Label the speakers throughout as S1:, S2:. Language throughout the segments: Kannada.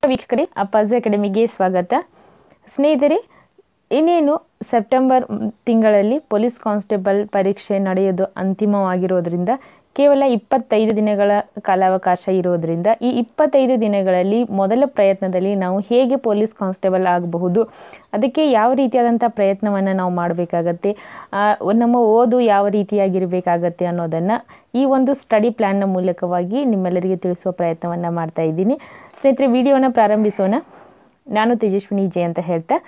S1: ವೀಕ್ಷಕರೇ ಅಪ್ಪಾಜಿ ಅಕಾಡೆಮಿಗೆ ಸ್ವಾಗತ ಸ್ನೇಹಿತರೆ ಇನ್ನೇನು ಸೆಪ್ಟೆಂಬರ್ ತಿಂಗಳಲ್ಲಿ ಪೊಲೀಸ್ ಕಾನ್ಸ್ಟೇಬಲ್ ಪರೀಕ್ಷೆ ನಡೆಯೋದು ಅಂತಿಮವಾಗಿರೋದ್ರಿಂದ ಕೇವಲ ಇಪ್ಪತ್ತೈದು ದಿನಗಳ ಕಾಲಾವಕಾಶ ಇರೋದ್ರಿಂದ ಈ ಇಪ್ಪತ್ತೈದು ದಿನಗಳಲ್ಲಿ ಮೊದಲ ಪ್ರಯತ್ನದಲ್ಲಿ ನಾವು ಹೇಗೆ ಪೊಲೀಸ್ ಕಾನ್ಸ್ಟೇಬಲ್ ಆಗಬಹುದು ಅದಕ್ಕೆ ಯಾವ ರೀತಿಯಾದಂಥ ಪ್ರಯತ್ನವನ್ನು ನಾವು ಮಾಡಬೇಕಾಗತ್ತೆ ಆ, ನಮ್ಮ ಓದು ಯಾವ ರೀತಿಯಾಗಿರಬೇಕಾಗತ್ತೆ ಅನ್ನೋದನ್ನು ಈ ಒಂದು ಸ್ಟಡಿ ಪ್ಲ್ಯಾನ್ನ ಮೂಲಕವಾಗಿ ನಿಮ್ಮೆಲ್ಲರಿಗೆ ತಿಳಿಸುವ ಪ್ರಯತ್ನವನ್ನು ಮಾಡ್ತಾ ಇದ್ದೀನಿ ಸ್ನೇಹಿತರೆ ವಿಡಿಯೋನ ಪ್ರಾರಂಭಿಸೋಣ ನಾನು ತೇಜಸ್ವಿನಿ ಜೆ ಅಂತ ಹೇಳ್ತಾ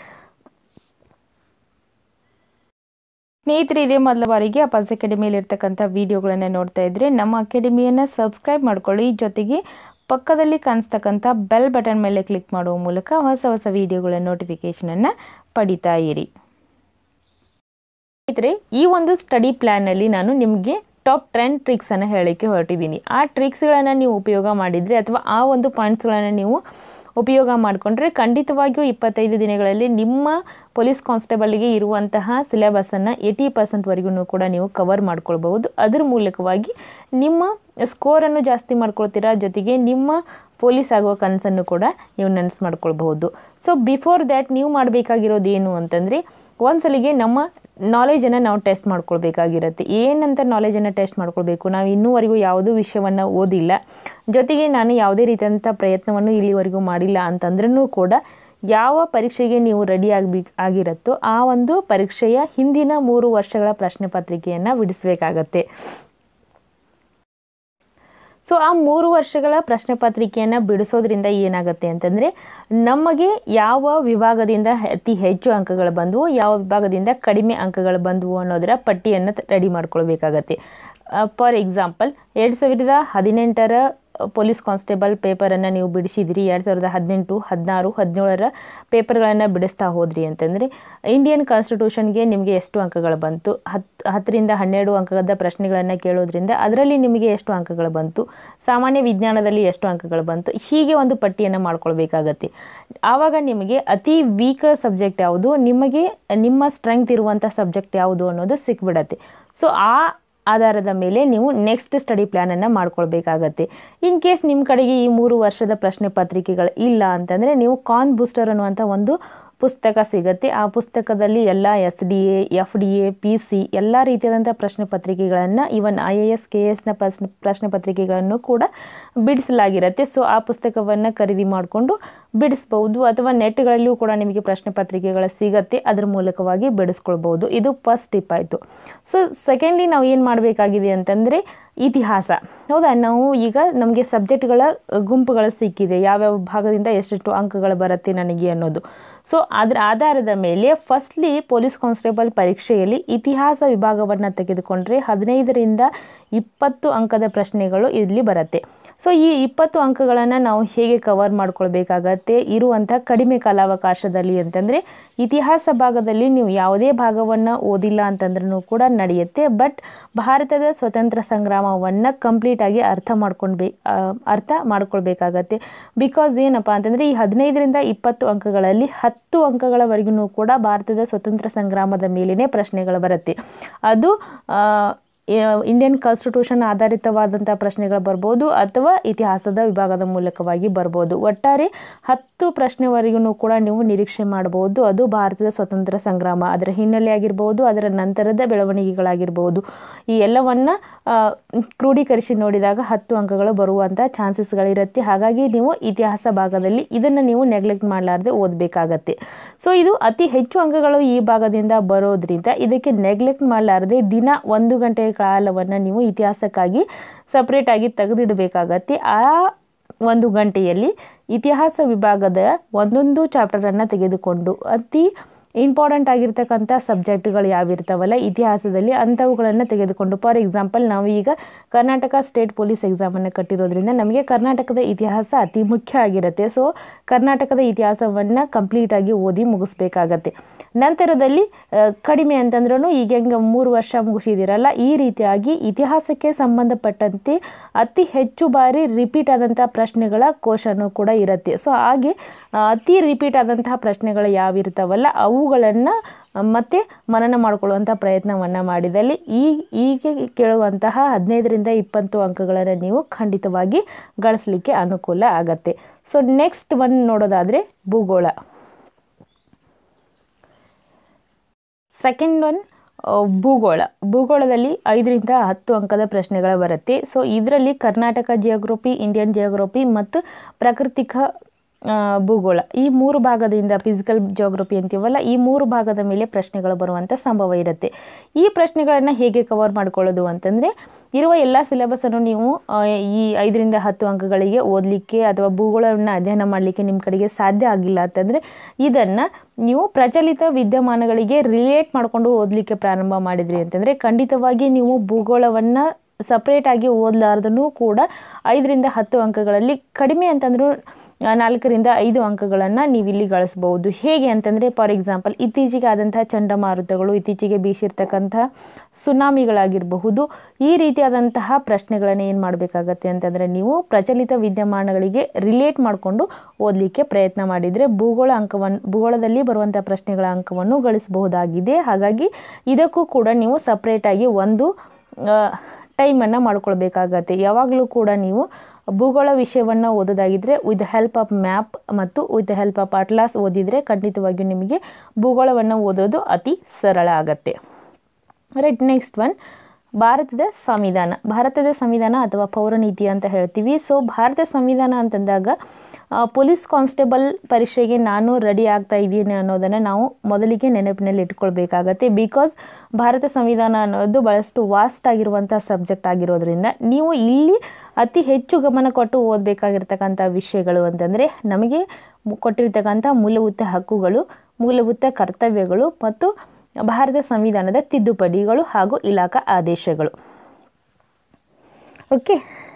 S1: ಸ್ನೇಹಿತರೆ ಇದೇ ಮೊದಲ ಬಾರಿಗೆ ಅಪಾಸ್ ಅಕಾಡೆಮಿಯಲ್ಲಿ ಇರ್ತಕ್ಕಂಥ ವಿಡಿಯೋಗಳನ್ನು ನೋಡ್ತಾ ಇದ್ರೆ ನಮ್ಮ ಅಕಾಡೆಮಿಯನ್ನು ಸಬ್ಸ್ಕ್ರೈಬ್ ಮಾಡ್ಕೊಳ್ಳಿ ಜೊತೆಗೆ ಪಕ್ಕದಲ್ಲಿ ಕಾಣಿಸ್ತಕ್ಕಂಥ ಬೆಲ್ ಬಟನ್ ಮೇಲೆ ಕ್ಲಿಕ್ ಮಾಡುವ ಮೂಲಕ ಹೊಸ ಹೊಸ ವಿಡಿಯೋಗಳ ನೋಟಿಫಿಕೇಷನನ್ನು ಪಡಿತಾ ಇರಿ ಸ್ನೇಹಿತರೆ ಈ ಒಂದು ಸ್ಟಡಿ ಪ್ಲ್ಯಾನಲ್ಲಿ ನಾನು ನಿಮಗೆ ಟಾಪ್ ಟೆನ್ ಟ್ರಿಕ್ಸನ್ನು ಹೇಳೋಕ್ಕೆ ಹೊರಟಿದ್ದೀನಿ ಆ ಟ್ರಿಕ್ಸ್ಗಳನ್ನು ನೀವು ಉಪಯೋಗ ಮಾಡಿದರೆ ಅಥವಾ ಆ ಒಂದು ಪಾಯಿಂಟ್ಸ್ಗಳನ್ನು ನೀವು ಉಪಯೋಗ ಮಾಡಿಕೊಂಡ್ರೆ ಖಂಡಿತವಾಗಿಯೂ ಇಪ್ಪತ್ತೈದು ದಿನಗಳಲ್ಲಿ ನಿಮ್ಮ ಪೊಲೀಸ್ ಕಾನ್ಸ್ಟೇಬಲ್ಗೆ ಇರುವಂತಹ ಸಿಲೆಬಸನ್ನು ಏಯ್ಟಿ ಪರ್ಸೆಂಟ್ವರೆಗೂ ಕೂಡ ನೀವು ಕವರ್ ಮಾಡ್ಕೊಳ್ಬಹುದು ಅದರ ಮೂಲಕವಾಗಿ ನಿಮ್ಮ ಸ್ಕೋರನ್ನು ಜಾಸ್ತಿ ಮಾಡ್ಕೊಳ್ತೀರಾ ಜೊತೆಗೆ ನಿಮ್ಮ ಪೊಲೀಸ್ ಆಗುವ ಕನಸನ್ನು ಕೂಡ ನೀವು ನೆನೆಸು ಮಾಡ್ಕೊಳ್ಬಹುದು ಸೊ ಬಿಫೋರ್ ದ್ಯಾಟ್ ನೀವು ಮಾಡಬೇಕಾಗಿರೋದು ಏನು ಅಂತಂದರೆ ಒಂದ್ಸಲಿಗೆ ನಮ್ಮ ನಾಲೆಜನ್ನು ನಾವು ಟೆಸ್ಟ್ ಮಾಡ್ಕೊಳ್ಬೇಕಾಗಿರುತ್ತೆ ಏನಂತ ನಾಲೆಜನ್ನು ಟೆಸ್ಟ್ ಮಾಡ್ಕೊಳ್ಬೇಕು ನಾವು ಇನ್ನೂವರೆಗೂ ಯಾವುದೂ ವಿಷಯವನ್ನು ಓದಿಲ್ಲ ಜೊತೆಗೆ ನಾನು ಯಾವುದೇ ರೀತಿಯಾದಂಥ ಪ್ರಯತ್ನವನ್ನು ಇಲ್ಲಿವರೆಗೂ ಮಾಡಿಲ್ಲ ಅಂತಂದ್ರೂ ಕೂಡ ಯಾವ ಪರೀಕ್ಷೆಗೆ ನೀವು ರೆಡಿ ಆಗಬೇಕು ಆಗಿರುತ್ತೋ ಆ ಒಂದು ಪರೀಕ್ಷೆಯ ಹಿಂದಿನ ಮೂರು ವರ್ಷಗಳ ಪ್ರಶ್ನೆ ಪತ್ರಿಕೆಯನ್ನು ಬಿಡಿಸಬೇಕಾಗತ್ತೆ ಸೊ ಆ ಮೂರು ವರ್ಷಗಳ ಪ್ರಶ್ನೆ ಪತ್ರಿಕೆಯನ್ನು ಬಿಡಿಸೋದ್ರಿಂದ ಏನಾಗುತ್ತೆ ಅಂತಂದರೆ ನಮಗೆ ಯಾವ ವಿಭಾಗದಿಂದ ಅತಿ ಹೆಚ್ಚು ಅಂಕಗಳು ಬಂದವು ಯಾವ ವಿಭಾಗದಿಂದ ಕಡಿಮೆ ಅಂಕಗಳು ಬಂದವು ಅನ್ನೋದರ ಪಟ್ಟಿಯನ್ನು ರೆಡಿ ಮಾಡ್ಕೊಳ್ಬೇಕಾಗತ್ತೆ ಫಾರ್ ಎಕ್ಸಾಂಪಲ್ ಎರಡು ಸಾವಿರದ ಹದಿನೆಂಟರ ಪೊಲೀಸ್ ಕಾನ್ಸ್ಟೇಬಲ್ ಪೇಪರನ್ನು ನೀವು ಬಿಡಿಸಿದಿರಿ ಎರಡು ಸಾವಿರದ ಹದಿನೆಂಟು ಹದಿನಾರು ಹದಿನೇಳರ ಪೇಪರ್ಗಳನ್ನು ಬಿಡಿಸ್ತಾ ಹೋದ್ರಿ ಅಂತಂದರೆ ಇಂಡಿಯನ್ ಕಾನ್ಸ್ಟಿಟ್ಯೂಷನ್ಗೆ ನಿಮಗೆ ಎಷ್ಟು ಅಂಕಗಳು ಬಂತು ಹತ್ತು ಹತ್ತರಿಂದ ಹನ್ನೆರಡು ಅಂಕದ ಪ್ರಶ್ನೆಗಳನ್ನು ಕೇಳೋದ್ರಿಂದ ಅದರಲ್ಲಿ ನಿಮಗೆ ಎಷ್ಟು ಅಂಕಗಳು ಬಂತು ಸಾಮಾನ್ಯ ವಿಜ್ಞಾನದಲ್ಲಿ ಎಷ್ಟು ಅಂಕಗಳು ಬಂತು ಹೀಗೆ ಒಂದು ಪಟ್ಟಿಯನ್ನು ಮಾಡ್ಕೊಳ್ಬೇಕಾಗತ್ತೆ ಆವಾಗ ನಿಮಗೆ ಅತಿ ವೀಕ್ ಸಬ್ಜೆಕ್ಟ್ ಯಾವುದು ನಿಮಗೆ ನಿಮ್ಮ ಸ್ಟ್ರೆಂಗ್ತ್ ಇರುವಂಥ ಸಬ್ಜೆಕ್ಟ್ ಯಾವುದು ಅನ್ನೋದು ಸಿಕ್ಬಿಡತ್ತೆ ಸೊ ಆ ಆಧಾರದ ಮೇಲೆ ನೀವು ನೆಕ್ಸ್ಟ್ ಸ್ಟಡಿ ಪ್ಲ್ಯಾನನ್ನು ಮಾಡ್ಕೊಳ್ಬೇಕಾಗತ್ತೆ ಇನ್ ಕೇಸ್ ನಿಮ್ಮ ಕಡೆಗೆ ಈ ಮೂರು ವರ್ಷದ ಪ್ರಶ್ನೆ ಪತ್ರಿಕೆಗಳು ಇಲ್ಲ ಅಂತಂದರೆ ನೀವು ಕಾನ್ ಬೂಸ್ಟರ್ ಅನ್ನುವಂಥ ಒಂದು ಪುಸ್ತಕ ಸಿಗುತ್ತೆ ಆ ಪುಸ್ತಕದಲ್ಲಿ ಎಲ್ಲ S D A F D A P C ಎಲ್ಲ ರೀತಿಯಾದಂಥ ಪ್ರಶ್ನೆ ಪತ್ರಿಕೆಗಳನ್ನು even I A S K ಎಸ್ನ ಪ್ರಶ್ನೆ ಪ್ರಶ್ನೆ ಪತ್ರಿಕೆಗಳನ್ನು ಕೂಡ ಬಿಡಿಸಲಾಗಿರುತ್ತೆ ಸೊ ಆ ಪುಸ್ತಕವನ್ನು ಖರೀದಿ ಮಾಡಿಕೊಂಡು ಬಿಡಿಸ್ಬೋದು ಅಥವಾ ನೆಟ್ಗಳಲ್ಲೂ ಕೂಡ ನಿಮಗೆ ಪ್ರಶ್ನೆ ಪತ್ರಿಕೆಗಳು ಸಿಗತ್ತೆ ಅದರ ಮೂಲಕವಾಗಿ ಬಿಡಿಸ್ಕೊಳ್ಬೋದು ಇದು ಫಸ್ಟ್ ಟಿಪ್ ಆಯಿತು ಸೊ ಸೆಕೆಂಡ್ಲಿ ನಾವು ಏನು ಮಾಡಬೇಕಾಗಿದೆ ಅಂತಂದರೆ ಇತಿಹಾಸ ಹೌದಾ ನಾವು ಈಗ ನಮಗೆ ಸಬ್ಜೆಕ್ಟ್ಗಳ ಗುಂಪುಗಳು ಸಿಕ್ಕಿದೆ ಯಾವ್ಯಾವ ಭಾಗದಿಂದ ಎಷ್ಟೆಷ್ಟು ಅಂಕಗಳು ಬರುತ್ತೆ ನನಗೆ ಅನ್ನೋದು ಸೊ ಅದರ ಆಧಾರದ ಮೇಲೆ ಫಸ್ಟ್ಲಿ ಪೊಲೀಸ್ ಕಾನ್ಸ್ಟೇಬಲ್ ಪರೀಕ್ಷೆಯಲ್ಲಿ ಇತಿಹಾಸ ವಿಭಾಗವನ್ನು ತೆಗೆದುಕೊಂಡ್ರೆ ಹದಿನೈದರಿಂದ ಇಪ್ಪತ್ತು ಅಂಕದ ಪ್ರಶ್ನೆಗಳು ಇಲ್ಲಿ ಬರುತ್ತೆ ಸೊ ಈ ಇಪ್ಪತ್ತು ಅಂಕಗಳನ್ನು ನಾವು ಹೇಗೆ ಕವರ್ ಮಾಡ್ಕೊಳ್ಬೇಕಾಗತ್ತೆ ಇರುವಂಥ ಕಡಿಮೆ ಕಾಲಾವಕಾಶದಲ್ಲಿ ಅಂತಂದರೆ ಇತಿಹಾಸ ಭಾಗದಲ್ಲಿ ನೀವು ಯಾವುದೇ ಭಾಗವನ್ನು ಓದಿಲ್ಲ ಅಂತಂದ್ರೂ ಕೂಡ ನಡೆಯುತ್ತೆ ಬಟ್ ಭಾರತದ ಸ್ವತಂತ್ರ ಸಂಗ್ರಾಮವನ್ನು ಕಂಪ್ಲೀಟಾಗಿ ಅರ್ಥ ಮಾಡ್ಕೊಂಡ್ಬೇ ಆ, ಅರ್ಥ ಮಾಡ್ಕೊಳ್ಬೇಕಾಗತ್ತೆ ಬಿಕಾಸ್ ಏನಪ್ಪ ಅಂತಂದರೆ ಈ ಹದಿನೈದರಿಂದ ಇಪ್ಪತ್ತು ಅಂಕಗಳಲ್ಲಿ ಹತ್ತು ಅಂಕಗಳವರೆಗೂ ಕೂಡ ಭಾರತದ ಸ್ವತಂತ್ರ ಸಂಗ್ರಾಮದ ಮೇಲೇ ಪ್ರಶ್ನೆಗಳು ಬರುತ್ತೆ ಅದು ಆ, ಯ- ಇಂಡಿಯನ್ ಕಾನ್ಸ್ಟಿಟ್ಯೂಷನ್ ಆಧಾರಿತವಾದಂಥ ಪ್ರಶ್ನೆಗಳು ಬರ್ಬೋದು ಅಥವಾ ಇತಿಹಾಸದ ವಿಭಾಗದ ಮೂಲಕವಾಗಿ ಬರ್ಬೋದು ಒಟ್ಟಾರೆ ಹತ್ತು ಪ್ರಶ್ನೆವರೆಗೂ ಕೂಡ ನೀವು ನಿರೀಕ್ಷೆ ಮಾಡ್ಬೋದು ಅದು ಭಾರತದ ಸ್ವತಂತ್ರ ಸಂಗ್ರಾಮ ಅದರ ಹಿನ್ನೆಲೆ ಆಗಿರ್ಬೋದು ಅದರ ನಂತರದ ಬೆಳವಣಿಗೆಗಳಾಗಿರ್ಬೋದು ಈ ಎಲ್ಲವನ್ನು ಕ್ರೋಢೀಕರಿಸಿ ನೋಡಿದಾಗ ಹತ್ತು ಅಂಕಗಳು ಬರುವಂಥ ಚಾನ್ಸಸ್ಗಳಿರುತ್ತೆ ಹಾಗಾಗಿ ನೀವು ಇತಿಹಾಸ ಭಾಗದಲ್ಲಿ ಇದನ್ನು ನೀವು ನೆಗ್ಲೆಕ್ಟ್ ಮಾಡಲಾರ್ದೆ ಓದಬೇಕಾಗತ್ತೆ ಸೊ ಇದು ಅತಿ ಹೆಚ್ಚು ಅಂಕಗಳು ಈ ಭಾಗದಿಂದ ಬರೋದ್ರಿಂದ ಇದಕ್ಕೆ ನೆಗ್ಲೆಕ್ಟ್ ಮಾಡಲಾರದೆ ದಿನ ಒಂದು ಗಂಟೆಯ ಕಾಲವನ್ನು ನೀವು ಇತಿಹಾಸಕ್ಕಾಗಿ ಸಪ್ರೇಟಾಗಿ ತೆಗೆದಿಡಬೇಕಾಗತ್ತೆ ಆ ಒಂದು ಗಂಟೆಯಲ್ಲಿ ಇತಿಹಾಸ ವಿಭಾಗದ ಒಂದೊಂದು ಚಾಪ್ಟರನ್ನು ತೆಗೆದುಕೊಂಡು ಅತಿ ಇಂಪಾರ್ಟೆಂಟ್ ಆಗಿರ್ತಕ್ಕಂಥ ಸಬ್ಜೆಕ್ಟ್ಗಳು ಯಾವಿರ್ತಾವಲ್ಲ ಇತಿಹಾಸದಲ್ಲಿ ಅಂಥವುಗಳನ್ನು ತೆಗೆದುಕೊಂಡು ಫಾರ್ ಎಕ್ಸಾಂಪಲ್ ನಾವು ಈಗ ಕರ್ನಾಟಕ ಸ್ಟೇಟ್ ಪೊಲೀಸ್ ಎಕ್ಸಾಮನ್ನು ಕಟ್ಟಿರೋದ್ರಿಂದ ನಮಗೆ ಕರ್ನಾಟಕದ ಇತಿಹಾಸ ಅತಿ ಮುಖ್ಯ ಆಗಿರುತ್ತೆ ಸೊ ಕರ್ನಾಟಕದ ಇತಿಹಾಸವನ್ನು ಕಂಪ್ಲೀಟಾಗಿ ಓದಿ ಮುಗಿಸ್ಬೇಕಾಗತ್ತೆ ನಂತರದಲ್ಲಿ ಆ, ಕಡಿಮೆ ಅಂತಂದ್ರೂ ಈಗ ಹೆಂಗೆ ಮೂರು ವರ್ಷ ಮುಗಿಸಿದಿರಲ್ಲ ಈ ರೀತಿಯಾಗಿ ಇತಿಹಾಸಕ್ಕೆ ಸಂಬಂಧಪಟ್ಟಂತೆ ಅತಿ ಹೆಚ್ಚು ಬಾರಿ ರಿಪೀಟ್ ಆದಂಥ ಪ್ರಶ್ನೆಗಳ ಕೋಶನು ಕೂಡ ಇರುತ್ತೆ ಸೊ ಹಾಗೆ ಆ, ಅತಿ ರಿಪೀಟ್ ಆದಂತಹ ಪ್ರಶ್ನೆಗಳು ಯಾವಿರ್ತಾವಲ್ಲ ಅವುಗಳನ್ನು ಮತ್ತು ಮನನ ಮಾಡಿಕೊಳ್ಳುವಂಥ ಪ್ರಯತ್ನವನ್ನು ಮಾಡಿದಲ್ಲಿ ಈ ಈಗ ಕೇಳುವಂತಹ ಹದಿನೈದರಿಂದ ಇಪ್ಪತ್ತು ಅಂಕಗಳನ್ನು ನೀವು ಖಂಡಿತವಾಗಿ ಗಳಿಸಲಿಕ್ಕೆ ಅನುಕೂಲ ಆಗತ್ತೆ ಸೊ ನೆಕ್ಸ್ಟ್ ಒನ್ ನೋಡೋದಾದರೆ ಭೂಗೋಳ ಸೆಕೆಂಡ್ ಒನ್ ಭೂಗೋಳ ಭೂಗೋಳದಲ್ಲಿ ಐದರಿಂದ ಹತ್ತು ಅಂಕದ ಪ್ರಶ್ನೆಗಳು ಬರುತ್ತೆ ಸೊ ಇದರಲ್ಲಿ ಕರ್ನಾಟಕ ಜಿಯೋಗ್ರಫಿ ಇಂಡಿಯನ್ ಜಿಯೋಗ್ರಫಿ ಮತ್ತು ಪ್ರಾಕೃತಿಕ ಆ, ಭೂಗೋಳ ಈ ಮೂರು ಭಾಗದಿಂದ ಫಿಸಿಕಲ್ ಜಿಯೋಗ್ರಫಿ ಅಂತೀವಲ್ಲ ಈ ಮೂರು ಭಾಗದ ಮೇಲೆ ಪ್ರಶ್ನೆಗಳು ಬರುವಂಥ ಸಂಭವ ಇರುತ್ತೆ ಈ ಪ್ರಶ್ನೆಗಳನ್ನು ಹೇಗೆ ಕವರ್ ಮಾಡ್ಕೊಳ್ಳೋದು ಅಂತಂದರೆ ಇರುವ ಎಲ್ಲ ಸಿಲೆಬಸನ್ನು ನೀವು ಆ, ಈ ಐದರಿಂದ ಹತ್ತು ಅಂಕಗಳಿಗೆ ಓದಲಿಕ್ಕೆ ಅಥವಾ ಭೂಗೋಳವನ್ನು ಅಧ್ಯಯನ ಮಾಡಲಿಕ್ಕೆ ನಿಮ್ಮ ಕಡೆಗೆ ಸಾಧ್ಯ ಆಗಿಲ್ಲ ಅಂತಂದರೆ ಇದನ್ನು ನೀವು ಪ್ರಚಲಿತ ವಿದ್ಯಮಾನಗಳಿಗೆ ರಿಲೇಟ್ ಮಾಡಿಕೊಂಡು ಓದಲಿಕ್ಕೆ ಪ್ರಾರಂಭ ಮಾಡಿದ್ರಿ ಅಂತಂದರೆ ಖಂಡಿತವಾಗಿ ನೀವು ಭೂಗೋಳವನ್ನು ಸಪ್ರೇಟಾಗಿ ಓದಲಾರ್ದೂ ಕೂಡ ಐದರಿಂದ ಹತ್ತು ಅಂಕಗಳಲ್ಲಿ ಕಡಿಮೆ ಅಂತಂದ್ರೂ ಆ, ನಾಲ್ಕರಿಂದ ಐದು ಅಂಕಗಳನ್ನು ನೀವು ಇಲ್ಲಿ ಗಳಿಸ್ಬೋದು ಹೇಗೆ ಅಂತಂದರೆ ಫಾರ್ ಎಕ್ಸಾಂಪಲ್ ಇತ್ತೀಚೆಗೆ ಆದಂತಹ ಚಂಡಮಾರುತಗಳು ಇತ್ತೀಚೆಗೆ ಬೀಸಿರ್ತಕ್ಕಂತಹ ಸುನಾಮಿಗಳಾಗಿರಬಹುದು ಈ ರೀತಿಯಾದಂತಹ ಪ್ರಶ್ನೆಗಳನ್ನು ಏನು ಮಾಡಬೇಕಾಗತ್ತೆ ಅಂತಂದರೆ ನೀವು ಪ್ರಚಲಿತ ವಿದ್ಯಮಾನಗಳಿಗೆ ರಿಲೇಟ್ ಮಾಡಿಕೊಂಡು ಓದಲಿಕ್ಕೆ ಪ್ರಯತ್ನ ಮಾಡಿದರೆ ಭೂಗೋಳ ಅಂಕವನ್ನು ಭೂಗೋಳದಲ್ಲಿ ಬರುವಂಥ ಪ್ರಶ್ನೆಗಳ ಅಂಕವನ್ನು ಗಳಿಸಬಹುದಾಗಿದೆ ಹಾಗಾಗಿ ಇದಕ್ಕೂ ಕೂಡ ನೀವು ಸಪ್ರೇಟಾಗಿ ಒಂದು ಟೈಮನ್ನು ಮಾಡ್ಕೊಳ್ಬೇಕಾಗತ್ತೆ ಯಾವಾಗಲೂ ಕೂಡ ನೀವು ಭೂಗೋಳ ವಿಷಯವನ್ನು ಓದೋದಾಗಿದ್ದರೆ ವಿತ್ ಹೆಲ್ಪ್ ಆಫ್ ಮ್ಯಾಪ್ ಮತ್ತು ವಿತ್ ಹೆಲ್ಪ್ ಆಫ್ ಅಟ್ಲಾಸ್ ಓದಿದರೆ ಖಂಡಿತವಾಗಿಯೂ ನಿಮಗೆ ಭೂಗೋಳವನ್ನು ಓದೋದು ಅತಿ ಸರಳ ಆಗತ್ತೆ ರೈಟ್ ನೆಕ್ಸ್ಟ್ ಒನ್ ಭಾರತದ ಸಂವಿಧಾನ ಭಾರತದ ಸಂವಿಧಾನ ಅಥವಾ ಪೌರನೀತಿ ಅಂತ ಹೇಳ್ತೀವಿ ಸೊ ಭಾರತ ಸಂವಿಧಾನ ಅಂತಂದಾಗ ಆ, ಪೊಲೀಸ್ ಕಾನ್ಸ್ಟೇಬಲ್ ಪರೀಕ್ಷೆಗೆ ನಾನು ರೆಡಿ ಆಗ್ತಾ ಇದ್ದೀನಿ ಅನ್ನೋದನ್ನು ನಾವು ಮೊದಲಿಗೆ ನೆನಪಿನಲ್ಲಿ ಇಟ್ಕೊಳ್ಬೇಕಾಗತ್ತೆ ಬಿಕಾಸ್ ಭಾರತ ಸಂವಿಧಾನ ಅನ್ನೋದು ಭಾಳಷ್ಟು ವಾಸ್ಟ್ ಆಗಿರುವಂಥ ಸಬ್ಜೆಕ್ಟ್ ಆಗಿರೋದ್ರಿಂದ ನೀವು ಇಲ್ಲಿ ಅತಿ ಹೆಚ್ಚು ಗಮನ ಕೊಟ್ಟು ಓದಬೇಕಾಗಿರ್ತಕ್ಕಂಥ ವಿಷಯಗಳು ಅಂತಂದರೆ ನಮಗೆ ಮು- ಕೊಟ್ಟಿರ್ತಕ್ಕಂಥ ಮೂಲಭೂತ ಹಕ್ಕುಗಳು ಮೂಲಭೂತ ಕರ್ತವ್ಯಗಳು ಮತ್ತು ಭಾರತ ಸಂವಿಧಾನದ ತಿದ್ದುಪಡಿಗಳು ಹಾಗೂ ಇಲಾಖಾ ಆದೇಶಗಳು ಓಕೆ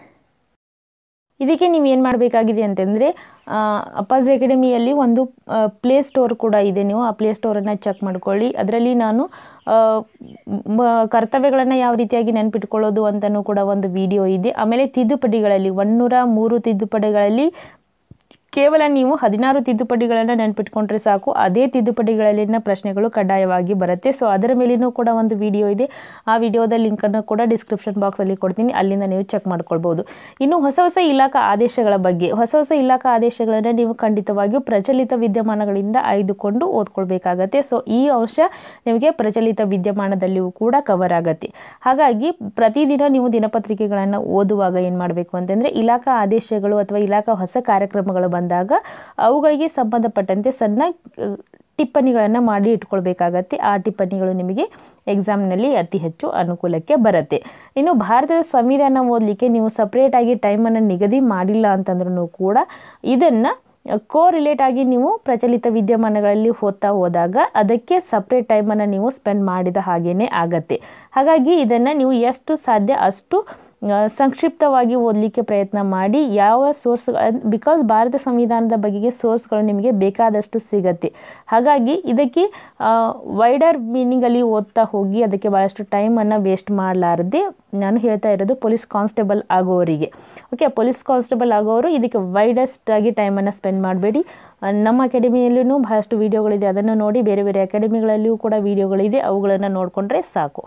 S1: ಇದಕ್ಕೆ ನೀವು ಏನು ಮಾಡಬೇಕಾಗಿದೆ ಅಂತಂದರೆ ಅಪ್ಪಾಜ್ ಅಕಾಡೆಮಿಯಲ್ಲಿ ಒಂದು ಪ್ಲೇ ಸ್ಟೋರ್ ಕೂಡ ಇದೆ ನೀವು ಆ ಪ್ಲೇ ಸ್ಟೋರನ್ನು ಚೆಕ್ ಮಾಡ್ಕೊಳ್ಳಿ ಅದರಲ್ಲಿ ನಾನು ಆ, ಮ- ಕರ್ತವ್ಯಗಳನ್ನು ಯಾವ ರೀತಿಯಾಗಿ ನೆನಪಿಟ್ಕೊಳ್ಳೋದು ಅಂತಲೂ ಕೂಡ ಒಂದು ವಿಡಿಯೋ ಇದೆ ಆಮೇಲೆ ತಿದ್ದುಪಡಿಗಳಲ್ಲಿ ಒನ್ನೂರ ಮೂರು ತಿದ್ದುಪಡಿಗಳಲ್ಲಿ ಕೇವಲ ನೀವು ಹದಿನಾರು ತಿದ್ದುಪಡಿಗಳನ್ನು ನೆನಪಿಟ್ಕೊಂಡ್ರೆ ಸಾಕು ಅದೇ ತಿದ್ದುಪಡಿಗಳಲ್ಲಿನ ಪ್ರಶ್ನೆಗಳು ಕಡ್ಡಾಯವಾಗಿ ಬರುತ್ತೆ ಸೊ ಅದರ ಮೇಲೇನೂ ಕೂಡ ಒಂದು ವಿಡಿಯೋ ಇದೆ ಆ ವಿಡಿಯೋದ ಲಿಂಕನ್ನು ಕೂಡ ಡಿಸ್ಕ್ರಿಪ್ಷನ್ ಬಾಕ್ಸಲ್ಲಿ ಕೊಡ್ತೀನಿ ಅಲ್ಲಿಂದ ನೀವು ಚೆಕ್ ಮಾಡ್ಕೊಳ್ಬೋದು ಇನ್ನು ಹೊಸ ಹೊಸ ಇಲಾಖಾ ಆದೇಶಗಳ ಬಗ್ಗೆ ಹೊಸ ಹೊಸ ಇಲಾಖಾ ಆದೇಶಗಳನ್ನು ನೀವು ಖಂಡಿತವಾಗಿಯೂ ಪ್ರಚಲಿತ ವಿದ್ಯಮಾನಗಳಿಂದ ಆಯ್ದುಕೊಂಡು ಓದ್ಕೊಳ್ಬೇಕಾಗತ್ತೆ ಸೊ ಈ ಅಂಶ ನಿಮಗೆ ಪ್ರಚಲಿತ ವಿದ್ಯಮಾನದಲ್ಲಿಯೂ ಕೂಡ ಕವರ್ ಆಗತ್ತೆ ಹಾಗಾಗಿ ಪ್ರತಿದಿನ ನೀವು ದಿನಪತ್ರಿಕೆಗಳನ್ನು ಓದುವಾಗ ಏನು ಮಾಡಬೇಕು ಅಂತಂದರೆ ಇಲಾಖಾ ಆದೇಶಗಳು ಅಥವಾ ಇಲಾಖಾ ಹೊಸ ಕಾರ್ಯಕ್ರಮಗಳು ಬಂದಾಗ ಅವುಗಳಿಗೆ ಸಂಬಂಧಪಟ್ಟಂತೆ ಸಣ್ಣ ಅಹ್, ಟಿಪ್ಪಣಿಗಳನ್ನು ಮಾಡಿ ಇಟ್ಕೊಳ್ಬೇಕಾಗತ್ತೆ ಆ ಟಿಪ್ಪಣಿಗಳು ನಿಮಗೆ ಎಕ್ಸಾಮ್ನಲ್ಲಿ ಅತಿ ಹೆಚ್ಚು ಅನುಕೂಲಕ್ಕೆ ಬರುತ್ತೆ ಇನ್ನು ಭಾರತದ ಸಂವಿಧಾನ ಓದಲಿಕ್ಕೆ ನೀವು ಸಪ್ರೇಟಾಗಿ ಟೈಮನ್ನು ನಿಗದಿ ಮಾಡಿಲ್ಲ ಅಂತಂದ್ರೂ ಕೂಡ ಇದನ್ನು ಕೋ ರಿಲೇಟ್ ಆಗಿ ನೀವು ಪ್ರಚಲಿತ ವಿದ್ಯಮಾನಗಳಲ್ಲಿ ಓದ್ತಾ ಹೋದಾಗ ಅದಕ್ಕೆ ಸಪ್ರೇಟ್ ಟೈಮನ್ನು ನೀವು ಸ್ಪೆಂಡ್ ಮಾಡಿದ ಹಾಗೇ ಆಗತ್ತೆ ಹಾಗಾಗಿ ಇದನ್ನು ನೀವು ಎಷ್ಟು ಸಾಧ್ಯ ಅಷ್ಟು ಆ, ಸಂಕ್ಷಿಪ್ತವಾಗಿ ಓದಲಿಕ್ಕೆ ಪ್ರಯತ್ನ ಮಾಡಿ ಯಾವ ಸೋರ್ಸ್ ಬಿಕಾಸ್ ಭಾರತ ಸಂವಿಧಾನದ ಬಗೆಗೆ ಸೋರ್ಸ್ಗಳು ನಿಮಗೆ ಬೇಕಾದಷ್ಟು ಸಿಗತ್ತೆ ಹಾಗಾಗಿ ಇದಕ್ಕೆ ವೈಡರ್ ಮೀನಿಂಗಲ್ಲಿ ಓದ್ತಾ ಹೋಗಿ ಅದಕ್ಕೆ ಭಾಳಷ್ಟು ಟೈಮನ್ನು ವೇಸ್ಟ್ ಮಾಡಲಾರದೆ ನಾನು ಹೇಳ್ತಾ ಇರೋದು ಪೊಲೀಸ್ ಕಾನ್ಸ್ಟೇಬಲ್ ಆಗೋರಿಗೆ ಓಕೆ ಪೊಲೀಸ್ ಕಾನ್ಸ್ಟೇಬಲ್ ಆಗೋರು ಇದಕ್ಕೆ ವೈಡೆಸ್ಟ್ ಆಗಿ ಟೈಮನ್ನು ಸ್ಪೆಂಡ್ ಮಾಡಬೇಡಿ ನಮ್ಮ ಅಕಾಡೆಮಿಯಲ್ಲೂ ಬಹಳಷ್ಟು ವೀಡಿಯೋಗಳಿದೆ ಅದನ್ನು ನೋಡಿ ಬೇರೆ ಬೇರೆ ಅಕಾಡೆಮಿಗಳಲ್ಲಿಯೂ ಕೂಡ ವೀಡಿಯೋಗಳಿದೆ ಅವುಗಳನ್ನು ನೋಡಿಕೊಂಡ್ರೆ ಸಾಕು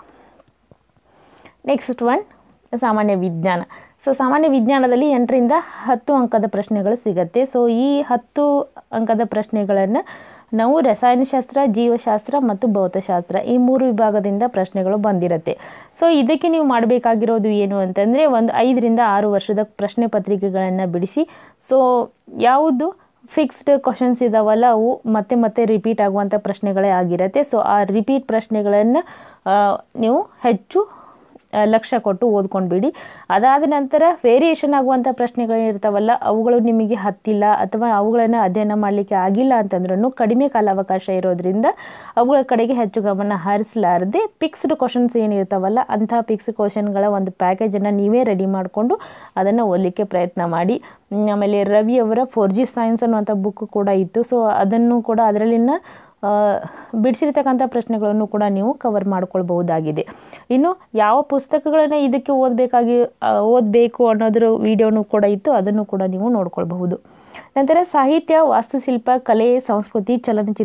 S1: ನೆಕ್ಸ್ಟ್ ಒನ್ ಸಾಮಾನ್ಯ ವಿಜ್ಞಾನ ಸೊ ಸಾಮಾನ್ಯ ವಿಜ್ಞಾನದಲ್ಲಿ ಎಂಟರಿಂದ ಹತ್ತು ಅಂಕದ ಪ್ರಶ್ನೆಗಳು ಸಿಗತ್ತೆ ಸೊ ಈ ಹತ್ತು ಅಂಕದ ಪ್ರಶ್ನೆಗಳನ್ನು ನಾವು ರಸಾಯನಶಾಸ್ತ್ರ ಜೀವಶಾಸ್ತ್ರ ಮತ್ತು ಭೌತಶಾಸ್ತ್ರ ಈ ಮೂರು ವಿಭಾಗದಿಂದ ಪ್ರಶ್ನೆಗಳು ಬಂದಿರುತ್ತೆ ಸೊ ಇದಕ್ಕೆ ನೀವು ಮಾಡಬೇಕಾಗಿರೋದು ಏನು ಅಂತಂದರೆ ಒಂದು ಐದರಿಂದ ಆರು ವರ್ಷದ ಪ್ರಶ್ನೆ ಪತ್ರಿಕೆಗಳನ್ನು ಬಿಡಿಸಿ ಸೊ ಯಾವುದು ಫಿಕ್ಸ್ಡ್ ಕ್ವಶನ್ಸ್ ಇದಾವಲ್ಲ ಅವು ಮತ್ತೆ ಮತ್ತೆ ರಿಪೀಟ್ ಆಗುವಂಥ ಪ್ರಶ್ನೆಗಳೇ ಆಗಿರುತ್ತೆ ಸೊ ಆ ರಿಪೀಟ್ ಪ್ರಶ್ನೆಗಳನ್ನು ಆ, ನೀವು ಹೆಚ್ಚು ಆ, ಲಕ್ಷ್ಯ ಕೊಟ್ಟು ಓದ್ಕೊಂಡ್ಬಿಡಿ ಅದಾದ ನಂತರ ವೇರಿಯೇಷನ್ ಆಗುವಂಥ ಪ್ರಶ್ನೆಗಳು ಇರ್ತಾವಲ್ಲ ಅವುಗಳು ನಿಮಗೆ ಹತ್ತಿಲ್ಲ ಅಥವಾ ಅವುಗಳನ್ನು ಅಧ್ಯಯನ ಮಾಡಲಿಕ್ಕೆ ಆಗಿಲ್ಲ ಅಂತಂದ್ರೂ ಕಡಿಮೆ ಕಾಲಾವಕಾಶ ಇರೋದ್ರಿಂದ ಅವುಗಳ ಕಡೆಗೆ ಹೆಚ್ಚು ಗಮನ ಹರಿಸಲಾರದೆ ಫಿಕ್ಸ್ಡ್ ಕ್ವಶನ್ಸ್ ಏನಿರ್ತಾವಲ್ಲ ಅಂತಹ ಫಿಕ್ಸ್ ಕ್ವಶನ್ಗಳ ಒಂದು ಪ್ಯಾಕೇಜನ್ನು ನೀವೇ ರೆಡಿ ಮಾಡಿಕೊಂಡು ಅದನ್ನು ಓದಲಿಕ್ಕೆ ಪ್ರಯತ್ನ ಮಾಡಿ ಹ್ಮ್, ಆಮೇಲೆ ರವಿ ಅವರ ಫೋರ್ ಜಿ ಸೈನ್ಸ್ ಅನ್ನುವಂಥ ಬುಕ್ ಕೂಡ ಇತ್ತು ಸೊ ಅದನ್ನು ಕೂಡ ಅದರಲ್ಲಿನ ಆ, ಬಿಡಿಸಿರ್ತಕ್ಕಂಥ ಪ್ರಶ್ನೆಗಳನ್ನು ಕೂಡ ನೀವು ಕವರ್ ಮಾಡ್ಕೊಳ್ಬಹುದಾಗಿದೆ ಇನ್ನು ಯಾವ ಪುಸ್ತಕಗಳನ್ನು ಇದಕ್ಕೆ ಓದಬೇಕಾಗಿ ಓದಬೇಕು ಅನ್ನೋದ್ರ ವಿಡಿಯೋನು ಕೂಡ ಇತ್ತು ಅದನ್ನು ಕೂಡ ನೀವು ನೋಡ್ಕೊಳ್ಬಹುದು ನಂತರ ಸಾಹಿತ್ಯ ವಾಸ್ತುಶಿಲ್ಪ ಕಲೆ ಸಂಸ್ಕೃತಿ ಚಲನಚಿತ್ರ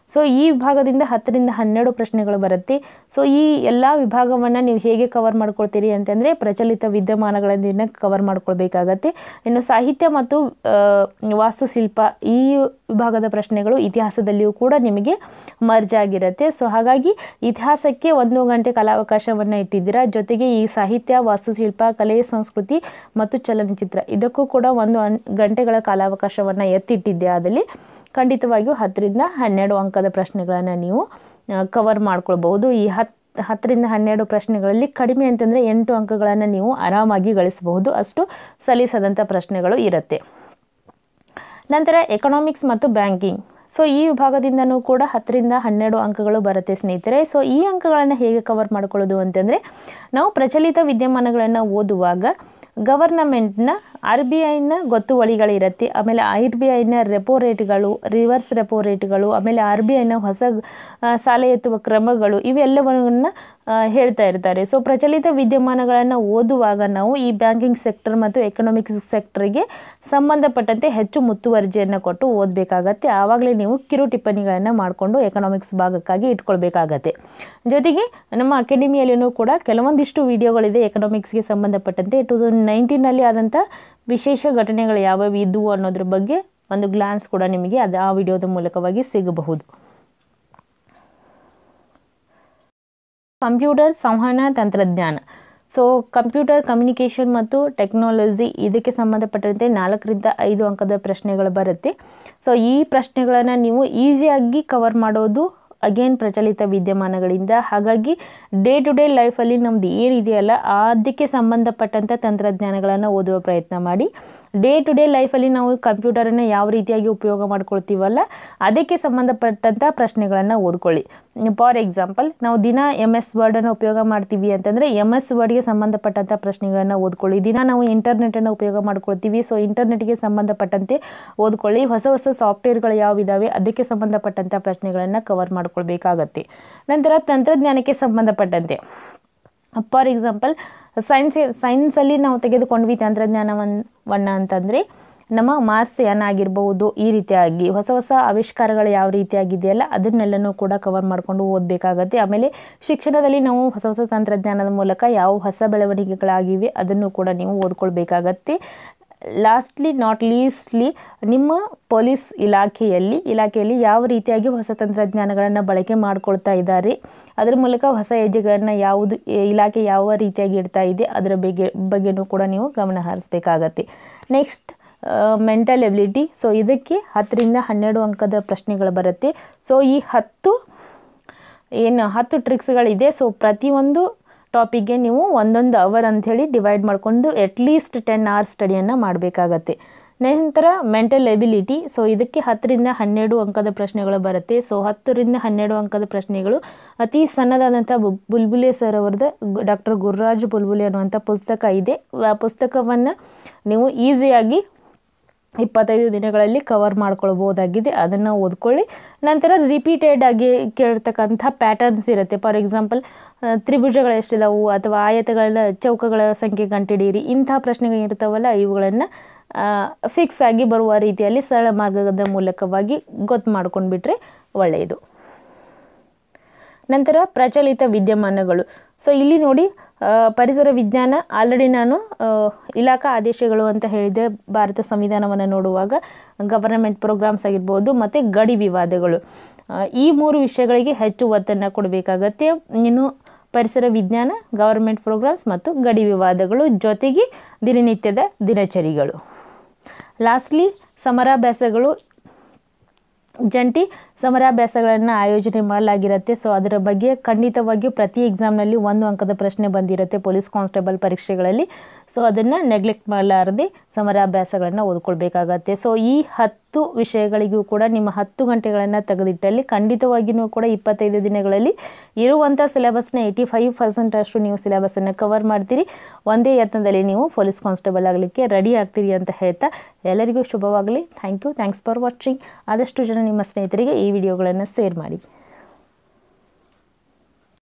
S1: ಸೊ ಈ ವಿಭಾಗದಿಂದ ಹತ್ತರಿಂದ ಹನ್ನೆರಡು ಪ್ರಶ್ನೆಗಳು ಬರುತ್ತೆ ಸೊ ಈ ಎಲ್ಲ ವಿಭಾಗವನ್ನು ನೀವು ಹೇಗೆ ಕವರ್ ಮಾಡ್ಕೊಳ್ತೀರಿ ಅಂತಂದರೆ ಪ್ರಚಲಿತ ವಿದ್ಯಮಾನಗಳಿಂದ ಕವರ್ ಮಾಡ್ಕೊಳ್ಬೇಕಾಗತ್ತೆ ಇನ್ನು ಸಾಹಿತ್ಯ ಮತ್ತು ಆ, ವಾಸ್ತುಶಿಲ್ಪ ಈ ವಿಭಾಗದ ಪ್ರಶ್ನೆಗಳು ಇತಿಹಾಸದಲ್ಲಿಯೂ ಕೂಡ ನಿಮಗೆ ಮರ್ಜ್ ಆಗಿರುತ್ತೆ ಸೊ ಹಾಗಾಗಿ ಇತಿಹಾಸಕ್ಕೆ ಒಂದು ಗಂಟೆ ಕಾಲಾವಕಾಶವನ್ನು ಇಟ್ಟಿದ್ದೀರಾ ಜೊತೆಗೆ ಈ ಸಾಹಿತ್ಯ ವಾಸ್ತುಶಿಲ್ಪ ಕಲೆ ಸಂಸ್ಕೃತಿ ಮತ್ತು ಚಲನಚಿತ್ರ ಇದಕ್ಕೂ ಕೂಡ ಒಂದು ಅನ್- ಗಂಟೆಗಳ ಕಾಲಾವಕಾಶವನ್ನು ಎತ್ತಿಟ್ಟಿದ್ದೆ ಆದಲ್ಲಿ ಖಂಡಿತವಾಗಿಯೂ ಹತ್ತರಿಂದ ಹನ್ನೆರಡು ಅಂಕದ ಪ್ರಶ್ನೆಗಳನ್ನು ನೀವು ಕವರ್ ಮಾಡ್ಕೊಳ್ಬಹುದು ಈ ಹತ್ತು ಹತ್ತರಿಂದ ಹನ್ನೆರಡು ಪ್ರಶ್ನೆಗಳಲ್ಲಿ ಕಡಿಮೆ ಅಂತಂದರೆ ಎಂಟು ಅಂಕಗಳನ್ನು ನೀವು ಆರಾಮಾಗಿ ಗಳಿಸಬಹುದು ಅಷ್ಟು ಸಲೀಸದಂಥ ಪ್ರಶ್ನೆಗಳು ಇರುತ್ತೆ ನಂತರ ಎಕನಾಮಿಕ್ಸ್ ಮತ್ತು ಬ್ಯಾಂಕಿಂಗ್ ಸೊ ಈ ವಿಭಾಗದಿಂದನೂ ಕೂಡ ಹತ್ತರಿಂದ ಹನ್ನೆರಡು ಅಂಕಗಳು ಬರುತ್ತೆ ಸ್ನೇಹಿತರೆ ಸೊ ಈ ಅಂಕಗಳನ್ನು ಹೇಗೆ ಕವರ್ ಮಾಡ್ಕೊಳ್ಳೋದು ಅಂತಂದರೆ ನಾವು ಪ್ರಚಲಿತ ವಿದ್ಯಮಾನಗಳನ್ನು ಓದುವಾಗ ಗವರ್ನಮೆಂಟ್ನ ಆರ್ ಬಿ ಐನ ಗೊತ್ತುವಳಿಗಳಿರುತ್ತೆ ಆಮೇಲೆ ಆರ್ ಬಿ ಐನ ರೆಪೋ ರೇಟ್ಗಳು ರಿವರ್ಸ್ ರೆಪೋ ರೇಟ್ಗಳು ಆಮೇಲೆ ಆರ್ ಬಿ ಐನ ಹೊಸ ಆ, ಸಾಲ ಎತ್ತುವ ಕ್ರಮಗಳು ಇವೆಲ್ಲವನ್ನು ಆ, ಹೇಳ್ತಾ ಇರ್ತಾರೆ ಸೊ ಪ್ರಚಲಿತ ವಿದ್ಯಮಾನಗಳನ್ನು ಓದುವಾಗ ನಾವು ಈ ಬ್ಯಾಂಕಿಂಗ್ ಸೆಕ್ಟರ್ ಮತ್ತು ಎಕನಾಮಿಕ್ಸ್ ಸೆಕ್ಟರ್ಗೆ ಸಂಬಂಧಪಟ್ಟಂತೆ ಹೆಚ್ಚು ಮುತುವರ್ಜಿಯನ್ನು ಕೊಟ್ಟು ಓದಬೇಕಾಗತ್ತೆ ಆವಾಗಲೇ ನೀವು ಕಿರು ಟಿಪ್ಪಣಿಗಳನ್ನು ಮಾಡಿಕೊಂಡು ಎಕನಾಮಿಕ್ಸ್ ಭಾಗಕ್ಕಾಗಿ ಇಟ್ಕೊಳ್ಬೇಕಾಗತ್ತೆ ಜೊತೆಗೆ ನಮ್ಮ ಅಕಾಡೆಮಿಯಲ್ಲಿಯೂ ಕೂಡ ಕೆಲವೊಂದಿಷ್ಟು ವಿಡಿಯೋಗಳಿದೆ ಎಕನಾಮಿಕ್ಸ್ಗೆ ಸಂಬಂಧಪಟ್ಟಂತೆ ಟೂ ತೌಸಂಡ್ ನೈನ್ಟೀನಲ್ಲಿ ಆದಂಥ ವಿಶೇಷ ಘಟನೆಗಳು ಯಾವ್ಯಾವ ಇದ್ದವು ಅನ್ನೋದ್ರ ಬಗ್ಗೆ ಒಂದು ಗ್ಲಾನ್ಸ್ ಕೂಡ ನಿಮಗೆ ಅದು ಆ ವಿಡಿಯೋದ ಮೂಲಕವಾಗಿ ಸಿಗಬಹುದು ಕಂಪ್ಯೂಟರ್ ಸಂವಹನ ತಂತ್ರಜ್ಞಾನ ಸೊ ಕಂಪ್ಯೂಟರ್ ಕಮ್ಯುನಿಕೇಷನ್ ಮತ್ತು ಟೆಕ್ನಾಲಜಿ ಇದಕ್ಕೆ ಸಂಬಂಧಪಟ್ಟಂತೆ ನಾಲ್ಕರಿಂದ ಐದು ಅಂಕದ ಪ್ರಶ್ನೆಗಳು ಬರುತ್ತೆ ಸೊ ಈ ಪ್ರಶ್ನೆಗಳನ್ನು ನೀವು ಈಸಿಯಾಗಿ ಕವರ್ ಮಾಡೋದು ಅಗೇನ್ ಪ್ರಚಲಿತ ವಿದ್ಯಮಾನಗಳಿಂದ ಹಾಗಾಗಿ ಡೇ ಟು ಡೇ ಲೈಫಲ್ಲಿ ನಮ್ದು ಏನಿದೆಯಲ್ಲ ಅದಕ್ಕೆ ಸಂಬಂಧಪಟ್ಟಂಥ ತಂತ್ರಜ್ಞಾನಗಳನ್ನು ಓದುವ ಪ್ರಯತ್ನ ಮಾಡಿ ಡೇ ಟು ಡೇ ಲೈಫಲ್ಲಿ ನಾವು ಕಂಪ್ಯೂಟರನ್ನು ಯಾವ ರೀತಿಯಾಗಿ ಉಪಯೋಗ ಮಾಡ್ಕೊಳ್ತೀವಲ್ಲ ಅದಕ್ಕೆ ಸಂಬಂಧಪಟ್ಟಂಥ ಪ್ರಶ್ನೆಗಳನ್ನು ಓದ್ಕೊಳ್ಳಿ ಫಾರ್ ಎಕ್ಸಾಂಪಲ್ ನಾವು ದಿನ ಎಮ್ ಎಸ್ ವರ್ಡನ್ನು ಉಪಯೋಗ ಮಾಡ್ತೀವಿ ಅಂತಂದರೆ ಎಮ್ ಎಸ್ ವರ್ಡ್ಗೆ ಸಂಬಂಧಪಟ್ಟಂಥ ಪ್ರಶ್ನೆಗಳನ್ನು ಓದ್ಕೊಳ್ಳಿ ದಿನ ನಾವು ಇಂಟರ್ನೆಟನ್ನು ಉಪಯೋಗ ಮಾಡ್ಕೊಳ್ತೀವಿ ಸೊ ಇಂಟರ್ನೆಟ್ಗೆ ಸಂಬಂಧಪಟ್ಟಂತೆ ಓದ್ಕೊಳ್ಳಿ ಹೊಸ ಹೊಸ ಸಾಫ್ಟ್ವೇರ್ಗಳು ಯಾವಿದಾವೆ ಅದಕ್ಕೆ ಸಂಬಂಧಪಟ್ಟಂಥ ಪ್ರಶ್ನೆಗಳನ್ನು ಕವರ್ ಮಾಡ್ಕೊಳ್ಬೇಕಾಗತ್ತೆ ನಂತರ ತಂತ್ರಜ್ಞಾನಕ್ಕೆ ಸಂಬಂಧಪಟ್ಟಂತೆ ಫಾರ್ ಎಕ್ಸಾಂಪಲ್ ಸೈನ್ಸ್ ಸೈನ್ಸಲ್ಲಿ ನಾವು ತೆಗೆದುಕೊಂಡ್ವಿ ತಂತ್ರಜ್ಞಾನವನ್ನು ಅಂತಂದರೆ ನಮ್ಮ ಮಾರ್ಸ್ ಯಾನ ಆಗಿರ್ಬೋದು ಈ ರೀತಿಯಾಗಿ ಹೊಸ ಹೊಸ ಆವಿಷ್ಕಾರಗಳು ಯಾವ ರೀತಿಯಾಗಿದೆಯಲ್ಲ ಅದನ್ನೆಲ್ಲನೂ ಕೂಡ ಕವರ್ ಮಾಡಿಕೊಂಡು ಓದಬೇಕಾಗತ್ತೆ ಆಮೇಲೆ ಶಿಕ್ಷಣದಲ್ಲಿ ನಾವು ಹೊಸ ಹೊಸ ತಂತ್ರಜ್ಞಾನದ ಮೂಲಕ ಯಾವ ಹೊಸ ಬೆಳವಣಿಗೆಗಳಾಗಿವೆ ಅದನ್ನು ಕೂಡ ನೀವು ಓದ್ಕೊಳ್ಬೇಕಾಗತ್ತೆ ಲಾಸ್ಟ್ಲಿ ನಾಟ್ ಲೀಸ್ಟ್ಲಿ ನಿಮ್ಮ ಪೊಲೀಸ್ ಇಲಾಖೆಯಲ್ಲಿ ಇಲಾಖೆಯಲ್ಲಿ ಯಾವ ರೀತಿಯಾಗಿ ಹೊಸ ತಂತ್ರಜ್ಞಾನಗಳನ್ನು ಬಳಕೆ ಮಾಡ್ಕೊಳ್ತಾ ಇದ್ದಾರೆ ಅದರ ಮೂಲಕ ಹೊಸ ಹೆಜ್ಜೆಗಳನ್ನು ಯಾವುದು ಇಲಾಖೆ ಯಾವ ರೀತಿಯಾಗಿ ಇಡ್ತಾ ಇದೆ ಅದರ ಬಗ್ಗೆ ಬಗ್ಗೆನೂ ಕೂಡ ನೀವು ಗಮನ ಹರಿಸ್ಬೇಕಾಗತ್ತೆ ನೆಕ್ಸ್ಟ್ ಮೆಂಟಲ್ ಎಬಿಲಿಟಿ ಸೊ ಇದಕ್ಕೆ ಹತ್ತರಿಂದ ಹನ್ನೆರಡು ಅಂಕದ ಪ್ರಶ್ನೆಗಳು ಬರುತ್ತೆ ಸೊ ಈ ಹತ್ತು ಏನು ಹತ್ತು ಟ್ರಿಕ್ಸ್ಗಳಿದೆ ಸೊ ಪ್ರತಿಯೊಂದು ಟಾಪಿಕ್ಗೆ ನೀವು ಒಂದೊಂದು ಅವರ್ ಅಂಥೇಳಿ ಡಿವೈಡ್ ಮಾಡಿಕೊಂಡು ಅಟ್ಲೀಸ್ಟ್ ಟೆನ್ ಅವರ್ಸ್ ಸ್ಟಡಿಯನ್ನು ಮಾಡಬೇಕಾಗತ್ತೆ ನಂತರ ಮೆಂಟಲ್ ಎಬಿಲಿಟಿ ಸೊ ಇದಕ್ಕೆ ಹತ್ತರಿಂದ ಹನ್ನೆರಡು ಅಂಕದ ಪ್ರಶ್ನೆಗಳು ಬರುತ್ತೆ ಸೊ ಹತ್ತರಿಂದ ಹನ್ನೆರಡು ಅಂಕದ ಪ್ರಶ್ನೆಗಳು ಅತಿ ಸಣ್ಣದಾದಂಥ ಬು- ಬುಲ್ಬುಲೆ ಸರ್ ಅವರದ್ದು ಡಾಕ್ಟರ್ ಗುರುರಾಜ್ ಬುಲ್ಬುಲೆ ಅನ್ನುವಂಥ ಪುಸ್ತಕ ಇದೆ ಆ ಪುಸ್ತಕವನ್ನು ನೀವು ಈಸಿಯಾಗಿ ಇಪ್ಪತ್ತೈದು ದಿನಗಳಲ್ಲಿ ಕವರ್ ಮಾಡ್ಕೊಳ್ಬೋದಾಗಿದೆ ಅದನ್ನು ಓದ್ಕೊಳ್ಳಿ ನಂತರ ರಿಪೀಟೆಡ್ ಆಗಿ ಕೇಳ್ತಕ್ಕಂಥ ಪ್ಯಾಟರ್ನ್ಸ್ ಇರುತ್ತೆ ಫಾರ್ ಎಕ್ಸಾಂಪಲ್ ತ್ರಿಭುಜಗಳು ಎಷ್ಟಿದಾವು ಅಥವಾ ಆಯತಗಳ ಚೌಕಗಳ ಸಂಖ್ಯೆ ಕಂಡುಹಿಡಿಯಿರಿ ಇಂಥ ಪ್ರಶ್ನೆಗಳು ಇರ್ತಾವಲ್ಲ ಇವುಗಳನ್ನು ಫಿಕ್ಸ್ ಆಗಿ ಬರುವ ರೀತಿಯಲ್ಲಿ ಸರಳ ಮಾರ್ಗದ ಮೂಲಕವಾಗಿ ಗೊತ್ತು ಮಾಡ್ಕೊಂಡ್ಬಿಟ್ರೆ ಒಳ್ಳೆಯದು ನಂತರ ಪ್ರಚಲಿತ ವಿದ್ಯಮಾನಗಳು ಸೊ ಇಲ್ಲಿ ನೋಡಿ ಆ, ಪರಿಸರ ವಿಜ್ಞಾನ ಆಲ್ರೆಡಿ ನಾನು ಆ, ಇಲಾಖಾ ಆದೇಶಗಳು ಅಂತ ಹೇಳಿದೆ ಭಾರತ ಸಂವಿಧಾನವನ್ನು ನೋಡುವಾಗ ಗವರ್ನಮೆಂಟ್ ಪ್ರೋಗ್ರಾಮ್ಸ್ ಆಗಿರ್ಬೋದು ಮತ್ತು ಗಡಿ ವಿವಾದಗಳು ಆ, ಈ ಮೂರು ವಿಷಯಗಳಿಗೆ ಹೆಚ್ಚು ಒತ್ತನ್ನು ಕೊಡಬೇಕಾಗತ್ತೆ ಇನ್ನು ಪರಿಸರ ವಿಜ್ಞಾನ ಗವರ್ಮೆಂಟ್ ಪ್ರೋಗ್ರಾಮ್ಸ್ ಮತ್ತು ಗಡಿ ವಿವಾದಗಳು ಜೊತೆಗೆ ದಿನನಿತ್ಯದ ದಿನಚರಿಗಳು ಲಾಸ್ಟ್ಲಿ ಸಮರಾಭ್ಯಾಸಗಳು ಜಂಟಿ ಸಮರಾಭ್ಯಾಸಗಳನ್ನು ಆಯೋಜನೆ ಮಾಡಲಾಗಿರುತ್ತೆ ಸೊ ಅದರ ಬಗ್ಗೆ ಖಂಡಿತವಾಗಿಯೂ ಪ್ರತಿ ಎಕ್ಸಾಮ್ನಲ್ಲಿ ಒಂದು ಅಂಕದ ಪ್ರಶ್ನೆ ಬಂದಿರುತ್ತೆ ಪೊಲೀಸ್ ಕಾನ್ಸ್ಟೇಬಲ್ ಪರೀಕ್ಷೆಗಳಲ್ಲಿ ಸೊ ಅದನ್ನು ನೆಗ್ಲೆಕ್ಟ್ ಮಾಡಲಾರದೆ ಸಮರಾಭ್ಯಾಸಗಳನ್ನು ಓದ್ಕೊಳ್ಬೇಕಾಗತ್ತೆ ಸೊ ಈ ಹತ್ತು ವಿಷಯಗಳಿಗೂ ಕೂಡ ನಿಮ್ಮ ಹತ್ತು ಗಂಟೆಗಳನ್ನು ತೆಗೆದಿಟ್ಟಲ್ಲಿ ಖಂಡಿತವಾಗಿಯೂ ಕೂಡ ಇಪ್ಪತ್ತೈದು ದಿನಗಳಲ್ಲಿ ಇರುವಂಥ ಸಿಲೆಬಸ್ನ ಏಯ್ಟಿ ಫೈವ್ ಪರ್ಸೆಂಟ್ ಅಷ್ಟು ನೀವು ಸಿಲೆಬಸನ್ನು ಕವರ್ ಮಾಡ್ತೀರಿ ಒಂದೇ ಯತ್ನದಲ್ಲಿ ನೀವು ಪೊಲೀಸ್ ಕಾನ್ಸ್ಟೇಬಲ್ ಆಗಲಿಕ್ಕೆ ರೆಡಿ ಆಗ್ತೀರಿ ಅಂತ ಹೇಳ್ತಾ ಎಲ್ಲರಿಗೂ ಶುಭವಾಗಲಿ thank you thanks for watching ಆದಷ್ಟು ಜನ ನಿಮ್ಮ ಸ್ನೇಹಿತರಿಗೆ ಈ ವಿಡಿಯೋಗಳನ್ನು ಶೇರ್ ಮಾಡಿ